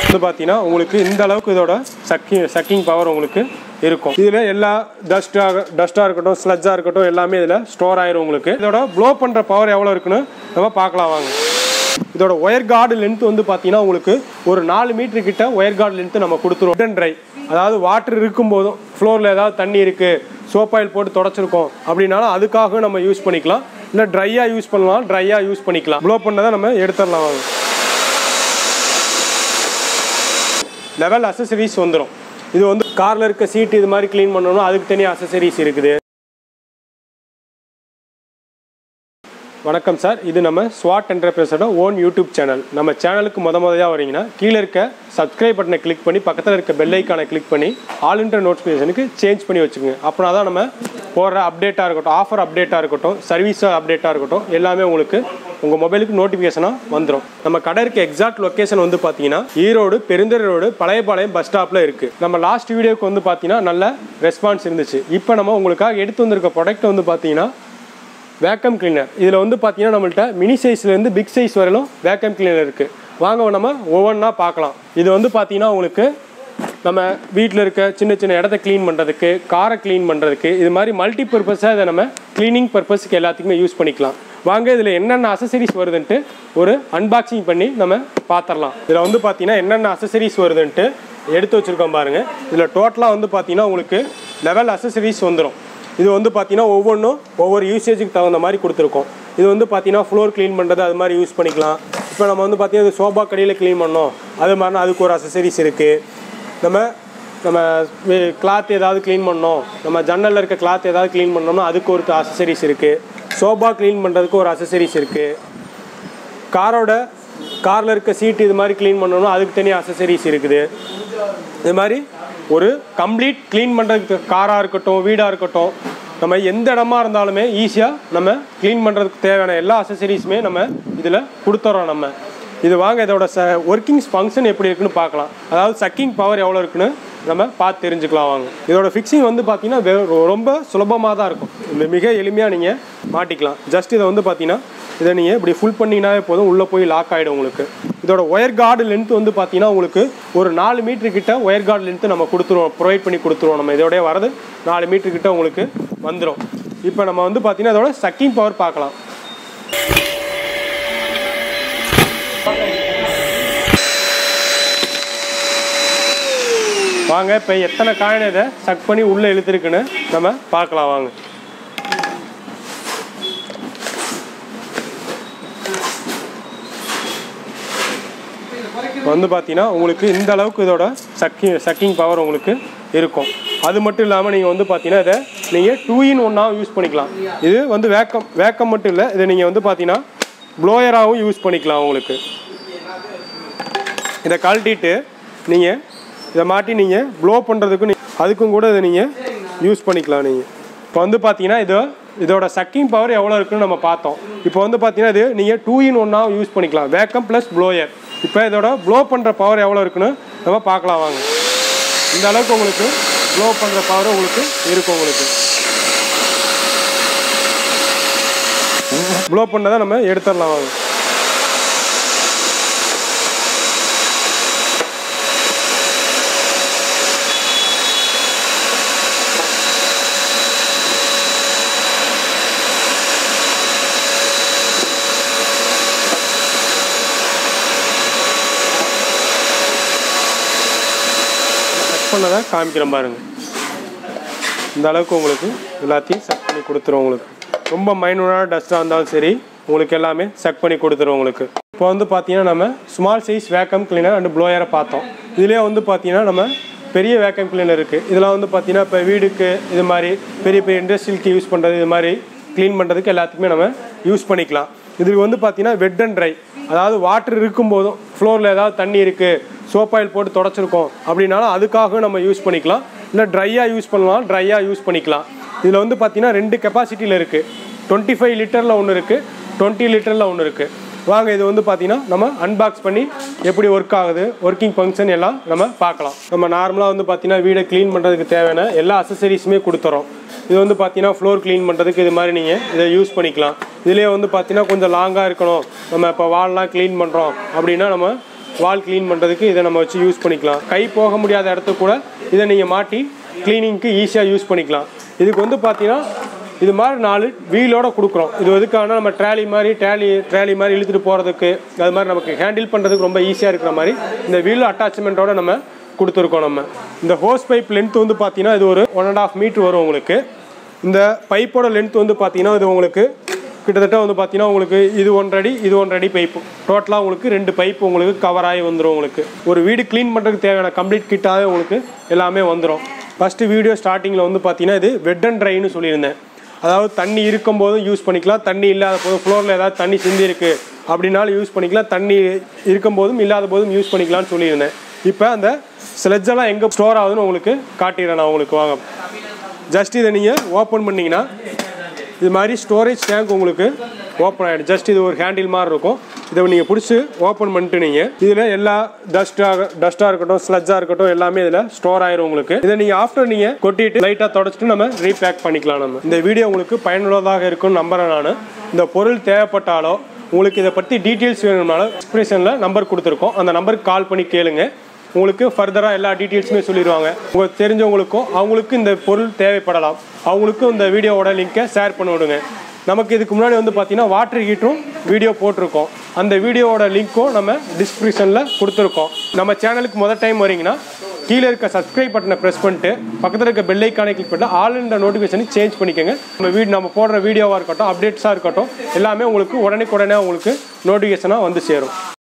வந்து பார்த்தீங்கன்னா உங்களுக்கு இந்த அளவுக்கு இதோட சக்கிங் சக்கிங் பவர் உங்களுக்கு இருக்கும் இதில் எல்லா டஸ்ட்டாக டஸ்ட்டாக இருக்கட்டும் ஸ்லட்ஜாக இருக்கட்டும் எல்லாமே இதில் ஸ்டோர் ஆயிரும் உங்களுக்கு இதோட ப்ளோ பண்ணுற பவர் எவ்வளோ இருக்குன்னு நம்ம பார்க்கலாம் வாங்க இதோட ஒயர் கார்டு லென்த் வந்து பார்த்தீங்கன்னா உங்களுக்கு ஒரு நாலு மீட்டர் கிட்ட ஒயர் கார்டு லென்த் நம்ம கொடுத்துருவோம் அண்ட் ட்ரை அதாவது வாட்டர் இருக்கும் போதும் ஃப்ளோரில் ஏதாவது தண்ணி இருக்குது சோப் ஆயில் போட்டு தொடச்சிருக்கோம் அப்படின்னாலும் அதுக்காக நம்ம யூஸ் பண்ணிக்கலாம் இல்லை ட்ரையாக யூஸ் பண்ணலாம் ட்ரையாக யூஸ் பண்ணிக்கலாம் ப்ளோ பண்ணதை நம்ம எடுத்துடலாம் வாங்க லெவல் அசசரிஸ் வந்துடும் இது வந்து காரில் இருக்க சீட் இது மாதிரி க்ளீன் பண்ணணும் அதுக்கு தனியாக அசசரிஸ் இருக்குது வணக்கம் சார் இது நம்ம ஸ்வாட் என்டர்பிரைஸோட ஓன் யூடியூப் சேனல் நம்ம சேனலுக்கு முத முதையாக வரீங்கன்னா கீழே இருக்க சப்ஸ்கிரைப் பட்டனை கிளிக் பண்ணி பக்கத்தில் இருக்க பெல் ஐக்கானை கிளிக் பண்ணி ஆல் இன்டர் நோட்டிஃபிகேஷனுக்கு சேஞ்ச் பண்ணி வச்சுக்கோங்க அப்படின்னா தான் நம்ம போடுற அப்டேட்டாக இருக்கட்டும் ஆஃபர் அப்டேட்டாக இருக்கட்டும் சர்வீஸ் அப்டேட்டாக இருக்கட்டும் எல்லாமே உங்களுக்கு உங்கள் மொபைலுக்கு நோட்டிஃபிகேஷனாக வந்துடும் நம்ம கடை இருக்க எக்ஸாக்ட் லொக்கேஷன் வந்து பார்த்தீங்கன்னா ஈரோடு பெருந்தரை ரோடு பழையபாளையம் பஸ் ஸ்டாப்பில் இருக்குது நம்ம லாஸ்ட் வீடியோக்கு வந்து பார்த்தீங்கன்னா நல்ல ரெஸ்பான்ஸ் இருந்துச்சு இப்போ நம்ம உங்களுக்காக எடுத்து வந்திருக்க ப்ராடக்ட் வந்து பார்த்தீங்கன்னா வேக்கம் கிளீனர் இதில் வந்து பார்த்தீங்கன்னா நம்மள்ட்ட மினி சைஸ்லேருந்து பிக் சைஸ் வரையிலும் வேக்கம் கிளீனர் இருக்குது வாங்க நம்ம ஒவ்வொன்றா பார்க்கலாம் இது வந்து பார்த்தீங்கன்னா உங்களுக்கு நம்ம வீட்டில் இருக்க சின்ன சின்ன இடத்த க்ளீன் பண்ணுறதுக்கு காரை க்ளீன் பண்ணுறதுக்கு இது மாதிரி மல்டி பர்பஸாக இதை நம்ம க்ளீனிங் பர்பஸ்க்கு எல்லாத்துக்குமே யூஸ் பண்ணிக்கலாம் வாங்க இதில் என்னென்ன அசசரிஸ் வருதுன்ட்டு ஒரு அன்பாக்சிங் பண்ணி நம்ம பார்த்துடலாம் இதில் வந்து பார்த்தீங்கன்னா என்னென்ன அசசரிஸ் வருதுன்ட்டு எடுத்து வச்சுருக்கோம் பாருங்கள் இதில் டோட்டலாக வந்து பார்த்தீங்கன்னா உங்களுக்கு லெவல் அசசரிஸ் வந்துடும் இது வந்து பார்த்தீங்கன்னா ஒவ்வொன்றும் ஒவ்வொரு யூசேஜுக்கு தகுந்த மாதிரி கொடுத்துருக்கோம் இது வந்து பார்த்தீங்கன்னா ஃப்ளோர் க்ளீன் பண்ணுறது அது மாதிரி யூஸ் பண்ணிக்கலாம் இப்போ நம்ம வந்து பார்த்தீங்கன்னா இது சோபா கடையில் க்ளீன் பண்ணோம் அது மாதிரினா அதுக்கு ஒரு அசசரிஸ் இருக்குது நம்ம நம்ம கிளாத் ஏதாவது க்ளீன் பண்ணோம் நம்ம ஜன்னலில் இருக்க கிளாத் ஏதாவது க்ளீன் பண்ணோம்னா அதுக்கு ஒரு அசசரிஸ் இருக்குது சோபா க்ளீன் பண்ணுறதுக்கு ஒரு அசசரிஸ் இருக்குது காரோட காரில் இருக்க சீட் இது மாதிரி க்ளீன் பண்ணோம்னா அதுக்கு தனியாக அசசரிஸ் இருக்குது இது மாதிரி ஒரு கம்ப்ளீட் க்ளீன் பண்ணுறதுக்கு காராக இருக்கட்டும் வீடாக இருக்கட்டும் நம்ம எந்த இடமா இருந்தாலுமே ஈஸியாக நம்ம க்ளீன் பண்ணுறதுக்கு தேவையான எல்லா அசசரிஸுமே நம்ம இதில் கொடுத்துட்றோம் நம்ம இது வாங்க இதோட ச ஒர்க்கிங்ஸ் ஃபங்க்ஷன் எப்படி இருக்குன்னு பார்க்கலாம் அதாவது சக்கிங் பவர் எவ்வளோ இருக்குன்னு நம்ம பார்த்து தெரிஞ்சுக்கலாம் வாங்க இதோட ஃபிக்ஸிங் வந்து பார்த்தீங்கன்னா வெ- ரொம்ப சுலபமாக தான் இருக்கும் இந்த மிக எளிமையாக நீங்கள் மாட்டிக்கலாம் ஜஸ்ட் இதை வந்து பார்த்தீங்கன்னா இதை நீங்கள் இப்படி ஃபுல் பண்ணிங்கனாவே போதும் உள்ளே போய் லாக் ஆகிடும் உங்களுக்கு இதோட ஒயர் கார்டு லென்த் வந்து பார்த்தீங்கன்னா உங்களுக்கு ஒரு நாலு மீட்டர் கிட்ட ஒயர் கார்டு லென்த்து நம்ம கொடுத்துருவோம் ப்ரொவைட் பண்ணி கொடுத்துருவோம் நம்ம இதோடய வரது நாலு மீட்டர் கிட்ட உங்களுக்கு வந்துடும் இப்போ நம்ம வந்து பார்த்தீங்கன்னா இதோட சக்கிங் பவர் பார்க்கலாம் வாங்க இப்போ எத்தனை காயினை இதை சக் பண்ணி உள்ளே இழுத்துருக்குன்னு நம்ம பார்க்கலாம் வாங்க வந்து பார்த்தீங்கன்னா உங்களுக்கு இந்த அளவுக்கு இதோட சக்கிங் சக்கிங் பவர் உங்களுக்கு இருக்கும் அது மட்டும் இல்லாமல் நீங்கள் வந்து பார்த்தீங்கன்னா இதை நீங்கள் டூ இன் ஒன்னாகவும் யூஸ் பண்ணிக்கலாம் இது வந்து வேக்கம் வேக்கம் மட்டும் இல்லை இதை நீங்கள் வந்து பார்த்தீங்கன்னா ப்ளோயராகவும் யூஸ் பண்ணிக்கலாம் உங்களுக்கு இதை கழட்டிட்டு நீங்கள் இதை மாட்டி நீங்கள் ப்ளோ பண்ணுறதுக்கும் நீ- அதுக்கும் கூட இதை நீங்கள் யூஸ் பண்ணிக்கலாம் நீங்கள் இப்போ வந்து பார்த்தீங்கன்னா இது இதோட சக்கிங் பவர் எவ்வளோ இருக்குன்னு நம்ம பார்த்தோம் இப்போ வந்து பார்த்தீங்கன்னா இது நீங்கள் டூ இன் ஒன்னாகவும் யூஸ் பண்ணிக்கலாம் வேக்கம் ப்ளஸ் ப்ளோயர் இப்போ இதோட ப்ளோ பண்ணுற பவர் எவ்வளோ இருக்குன்னு நம்ம பார்க்கலாம் வாங்க இந்த அளவுக்கு உங்களுக்கு ப்ளோ பண்ணுற பவர் உங்களுக்கு இருக்கும் உங்களுக்கு ப்ளோ பண்ணதை நம்ம எடுத்துடலாம் வாங்க செக் பண்ணதை காமிக்கிறேன் பாருங்க இந்த அளவுக்கு உங்களுக்கு எல்லாத்தையும் செக் பண்ணி கொடுத்துரும் உங்களுக்கு ரொம்ப மைனூரான டஸ்ட்டாக இருந்தாலும் சரி உங்களுக்கு எல்லாமே செக் பண்ணி கொடுத்துரும் உங்களுக்கு இப்போ வந்து பார்த்தீங்கன்னா நம்ம small size vacuum cleaner and ப்ளோயரை பார்த்தோம் இதுலேயே வந்து பார்த்தீங்கன்னா நம்ம பெரிய வேக்கம் கிளீனர் இருக்குது இதெல்லாம் வந்து பார்த்தீங்கன்னா இப்போ வீடுக்கு இது மாதிரி பெரிய பெரிய இண்டஸ்ட்ரியலுக்கு யூஸ் பண்ணுறது இது மாதிரி க்ளீன் பண்ணுறதுக்கு எல்லாத்துக்குமே நம்ம யூஸ் பண்ணிக்கலாம் இதுக்கு வந்து பார்த்தீங்கன்னா வெட் அண்ட் ட்ரை அதாவது வாட்டர் இருக்கும்போதும் ஃப்ளோரில் ஏதாவது தண்ணி இருக்குது சோப் ஆயில் போட்டு தொடச்சிருக்கோம் அப்படின்னாலும் அதுக்காக நம்ம யூஸ் பண்ணிக்கலாம் இல்லை ட்ரையாக யூஸ் பண்ணலாம் ட்ரையாக யூஸ் பண்ணிக்கலாம் இதில் வந்து பார்த்தீங்கன்னா ரெண்டு கெப்பாசிட்டியில் இருக்குது டுவெண்ட்டி ஃபைவ் லிட்டரில் ஒன்று இருக்குது டுவெண்ட்டி லிட்டரில் ஒன்று இருக்குது வாங்க இது வந்து பார்த்தீங்கன்னா நம்ம அன்பாக்ஸ் பண்ணி எப்படி ஒர்க் ஆகுது ஒர்க்கிங் ஃபங்க்ஷன் எல்லாம் நம்ம பார்க்கலாம் நம்ம நார்மலாக வந்து பார்த்தீங்கன்னா வீடை க்ளீன் பண்ணுறதுக்கு தேவையான எல்லா அசசரிஸுமே கொடுத்துறோம் இது வந்து பார்த்தீங்கன்னா ஃப்ளோர் க்ளீன் பண்ணுறதுக்கு இது மாதிரி நீங்கள் இதை யூஸ் பண்ணிக்கலாம் இதுலேயே வந்து பார்த்தீங்கன்னா கொஞ்சம் லாங்காக இருக்கணும் நம்ம இப்போ வால்லாம் க்ளீன் பண்ணுறோம் அப்படின்னா நம்ம வால் க்ளீன் பண்ணுறதுக்கு இதை நம்ம வச்சு யூஸ் பண்ணிக்கலாம் கை போக முடியாத இடத்துக்கு கூட இதை நீங்கள் மாட்டி க்ளீனிங்க்கு ஈஸியாக யூஸ் பண்ணிக்கலாம் இதுக்கு வந்து பார்த்தீங்கன்னா இது மாதிரி நாலு வீலோட கொடுக்குறோம் இது எதுக்கான நம்ம ட்ராலி மாதிரி ட்ராலி ட்ராலி மாதிரி இழுத்துட்டு போகிறதுக்கு அது மாதிரி நமக்கு ஹேண்டில் பண்ணுறதுக்கு ரொம்ப ஈஸியாக இருக்கிற மாதிரி இந்த வீல் அட்டாச்மெண்ட்டோட நம்ம கொடுத்துருக்கோம் நம்ம இந்த ஹோஸ் பைப் லென்த் வந்து பார்த்தீங்கன்னா இது ஒரு ஒன் அண்ட் ஆஃப் மீட்ரு வரும் உங்களுக்கு இந்த பைப்போட லென்த் வந்து பார்த்தீங்கன்னா இது உங்களுக்கு கிட்டத்தட்ட வந்து பார்த்தீங்கன்னா உங்களுக்கு இது ஒன்றடி இது ஒன்றடி பைப்பு டோட்டலாக உங்களுக்கு ரெண்டு பைப்பு உங்களுக்கு கவர் ஆகி வந்துடும் உங்களுக்கு ஒரு வீடு க்ளீன் பண்ணுறதுக்கு தேவையான கம்ப்ளீட் கிட்டாகவே உங்களுக்கு எல்லாமே வந்துடும் ஃபஸ்ட்டு வீடியோ ஸ்டார்டிங்கில் வந்து பார்த்தீங்கன்னா இது வெட் அண்ட் ட்ரைன்னு சொல்லியிருந்தேன் அதாவது தண்ணி இருக்கும்போதும் யூஸ் பண்ணிக்கலாம் தண்ணி இல்லாத போதும் ஃப்ளோரில் ஏதாவது தண்ணி சிந்தி இருக்கு அப்படின்னாலும் யூஸ் பண்ணிக்கலாம் தண்ணி இருக்கும்போதும் இல்லாத போதும் யூஸ் பண்ணிக்கலாம்னு சொல்லியிருந்தேன் இப்போ அந்த ஸ்லெட்ஜெல்லாம் எங்கே ஸ்டோர் ஆகுதுன்னு உங்களுக்கு காட்டிடுறேன் நான் உங்களுக்கு வாங்க ஜஸ்ட் இதை நீங்கள் ஓப்பன் பண்ணிங்கன்னா இது மாதிரி ஸ்டோரேஜ் டேங்க் உங்களுக்கு ஓப்பன் ஆகிடும் ஜஸ்ட் இது ஒரு ஹேண்டில் மாதிரி இருக்கும் இதை நீங்கள் பிடிச்சி ஓப்பன் பண்ணிட்டு நீங்கள் இதில் எல்லா டஸ்ட்டாக டஸ்ட்டாக இருக்கட்டும் ஸ்லட்ஜாக இருக்கட்டும் எல்லாமே இதில் ஸ்டோர் ஆயிரும் உங்களுக்கு இதை நீங்கள் ஆஃப்டர் நீங்கள் கொட்டிட்டு லைட்டாக தொடச்சிட்டு நம்ம ரீபேக் பண்ணிக்கலாம் நம்ம இந்த வீடியோ உங்களுக்கு பயனுள்ளதாக இருக்கும்னு நம்புறேன் நான் இந்த பொருள் தேவைப்பட்டாலோ உங்களுக்கு இதை பற்றி டீட்டெயில்ஸ் வேணும்னாலும் எக்ஸ்பிரஷனில் நம்பர் கொடுத்துருக்கோம் அந்த நம்பருக்கு கால் பண்ணி கேளுங்க உங்களுக்கு ஃபர்தராக எல்லா டீட்டெயில்ஸுமே சொல்லிடுவாங்க உங்களுக்கு தெரிஞ்சவங்களுக்கும் அவங்களுக்கும் இந்த பொருள் தேவைப்படலாம் அவங்களுக்கும் இந்த வீடியோவோட லிங்க்கை ஷேர் பண்ணி விடுங்க நமக்கு இதுக்கு முன்னாடி வந்து பார்த்தீங்கன்னா வாட்டர் ஹீட்டரும் வீடியோ போட்டிருக்கோம் அந்த வீடியோவோட லிங்க்கும் நம்ம டிஸ்கிரிப்ஷனில் கொடுத்துருக்கோம் நம்ம சேனலுக்கு முதல் டைம் வரீங்கன்னா கீழே இருக்க சப்ஸ்கிரைப் பட்டனை ப்ரெஸ் பண்ணிட்டு பக்கத்தில் இருக்க பெல் ஐக்கானை கிளிக் பண்ணிட்டு ஆல் இந்த நோட்டிஃபிகேஷனை சேஞ்ச் பண்ணிக்கோங்க நம்ம வீடு நம்ம போடுற வீடியோவாக இருக்கட்டும் அப்டேட்ஸாக இருக்கட்டும் எல்லாமே உங்களுக்கு உடனே உடனே உங்களுக்கு நோட்டிஃபிகேஷனாக வந்து சேரும்